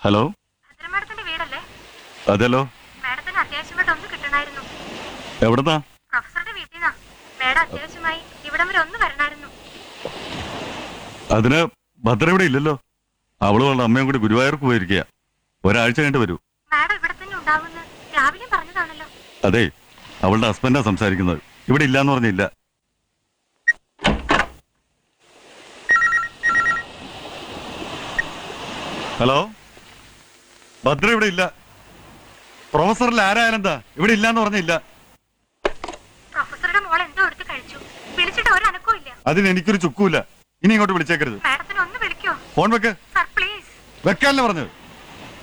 hello Bhadra മാഡത്തിന്റെ വീടല്ലേ അതെല്ലോ മാഡത്തിന് അത്യാവശ്യമായിട്ട് ഒന്ന് കിട്ടണമായിരുന്നു എവിടുന്നാ പ്രൊഫസറുടെ വീട്ടിൽ നിന്നാ മാഡം അത്യാവശ്യമായി ഇവിടം വരെ ഒന്ന് വരണമായിരുന്നു അതിന് ഭദ്ര ഇവിടെ ഇല്ലല്ലോ അവളും അവളുടെ അമ്മയും കൂടി ഗുരുവായൂർക്ക് പോയിരിക്കുക ഒരാഴ്ച കഴിഞ്ഞിട്ട് വരൂ മാഡം ഇവിടെ തന്നെ ഉണ്ടാവുമെന്ന് രാവിലെ പറഞ്ഞതാണല്ലോ അതെ അവളുടെ ഹസ്ബൻഡാ സംസാരിക്കുന്നത് ഇവിടെ ഇല്ലാന്ന് പറഞ്ഞില്ല ഹലോ ഭദ്ര ഇവിടെ ഇല്ല പ്രൊഫസറിൽ ആരായാലും എന്താ ഇവിടെ ഇല്ലാന്ന് പറഞ്ഞില്ല പ്രൊഫസറുടെ മോൾ എന്തോ എടുത്ത് കഴിച്ചു വിളിച്ചിട്ട് ഒരു അനക്കവും ഇല്ല അതിന് എനിക്കൊരു ചുക്കൂല ഇനി ഇങ്ങോട്ട് വിളിച്ചേക്കരുത് മാഡത്തിന് ഒന്ന് വിളിക്കോ ഫോൺ വെക്ക് സർ പ്ലീസ് വെക്കാനല്ലേ പറഞ്ഞത്